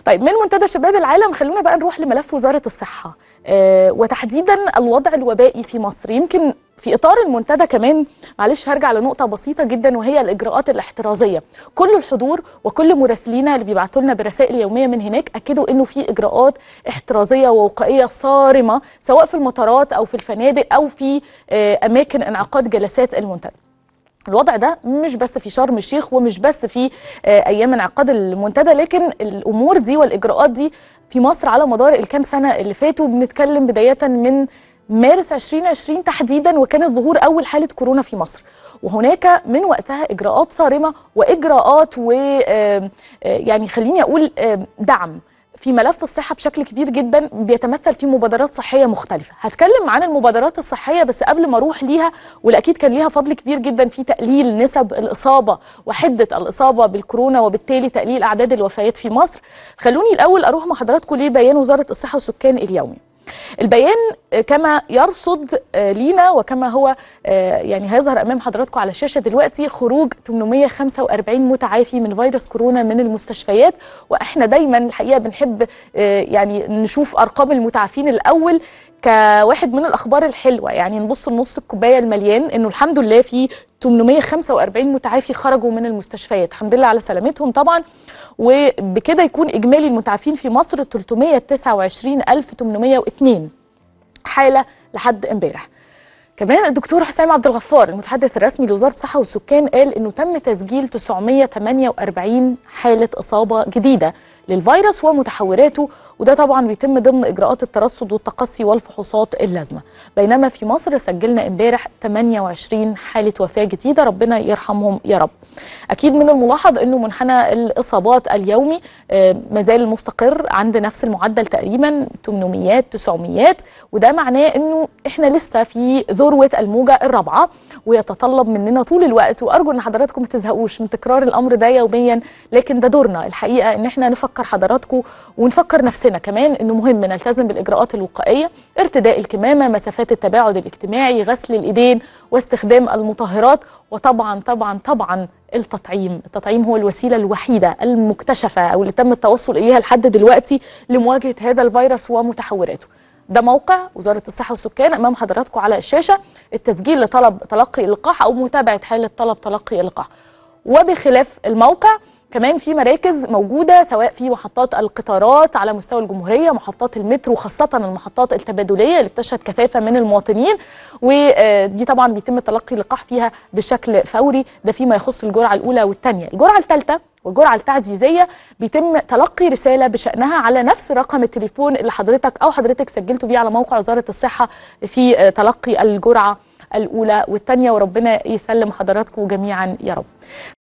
طيب من منتدى شباب العالم خلونا بقى نروح لملف وزاره الصحه آه وتحديدا الوضع الوبائي في مصر يمكن في اطار المنتدى كمان معلش هرجع لنقطه بسيطه جدا وهي الاجراءات الاحترازيه كل الحضور وكل مراسلينا اللي بيبعتوا لنا برسائل يوميه من هناك اكدوا انه في اجراءات احترازيه ووقائيه صارمه سواء في المطارات او في الفنادق او في آه اماكن انعقاد جلسات المنتدى الوضع ده مش بس في شرم الشيخ ومش بس في آه ايام انعقاد المنتدى لكن الامور دي والاجراءات دي في مصر على مدار الكام سنه اللي فاتوا بنتكلم بدايه من مارس 2020 تحديدا وكانت ظهور اول حاله كورونا في مصر وهناك من وقتها اجراءات صارمه واجراءات و يعني خليني اقول دعم في ملف الصحة بشكل كبير جدا بيتمثل في مبادرات صحية مختلفة هتكلم عن المبادرات الصحية بس قبل ما أروح ليها والأكيد كان ليها فضل كبير جدا في تقليل نسب الإصابة وحدة الإصابة بالكورونا وبالتالي تقليل أعداد الوفيات في مصر خلوني الأول أروح مع حضراتكم لبيان وزارة الصحة والسكان اليومي البيان كما يرصد لينا وكما هو يعني هيظهر امام حضراتكم على الشاشه دلوقتي خروج 845 متعافي من فيروس كورونا من المستشفيات واحنا دايما الحقيقه بنحب يعني نشوف ارقام المتعافين الاول كواحد من الاخبار الحلوه يعني نبص لنص الكوبايه المليان انه الحمد لله في 845 متعافي خرجوا من المستشفيات الحمد لله على سلامتهم طبعا وبكده يكون اجمالي المتعافين في مصر 329802 حاله لحد امبارح كمان الدكتور حسام عبد الغفار المتحدث الرسمي لوزاره الصحه والسكان قال انه تم تسجيل 948 حاله اصابه جديده للفيروس ومتحوراته وده طبعا بيتم ضمن اجراءات الترصد والتقصي والفحوصات اللازمه بينما في مصر سجلنا امبارح 28 حاله وفاه جديده ربنا يرحمهم يا رب اكيد من الملاحظ انه منحنى الاصابات اليومي مازال مستقر عند نفس المعدل تقريبا 800 900 وده معناه انه احنا لسه في ذروه الموجه الرابعه ويتطلب مننا طول الوقت وارجو ان حضراتكم ما تزهقوش من تكرار الامر ده يوميا لكن ده دورنا الحقيقه ان احنا نفكر حضراتكم ونفكر نفسنا كمان انه مهم نلتزم بالاجراءات الوقائيه ارتداء الكمامه مسافات التباعد الاجتماعي غسل الايدين واستخدام المطهرات وطبعا طبعا طبعا التطعيم التطعيم هو الوسيله الوحيده المكتشفه او اللي تم التوصل اليها لحد دلوقتي لمواجهه هذا الفيروس ومتحوراته ده موقع وزارة الصحة والسكان أمام حضراتكم على الشاشة التسجيل لطلب تلقي اللقاح أو متابعة حالة طلب تلقي اللقاح وبخلاف الموقع كمان في مراكز موجودة سواء في محطات القطارات على مستوى الجمهورية محطات المترو خاصة المحطات التبادلية اللي بتشهد كثافة من المواطنين ودي طبعا بيتم تلقي اللقاح فيها بشكل فوري ده فيما يخص الجرعة الأولى والثانية الجرعة الثالثة والجرعة التعزيزية بيتم تلقي رسالة بشأنها على نفس رقم التليفون اللي حضرتك أو حضرتك سجلتوا بيه على موقع وزارة الصحة في تلقي الجرعة الأولى والثانية وربنا يسلم حضراتكم جميعا يا رب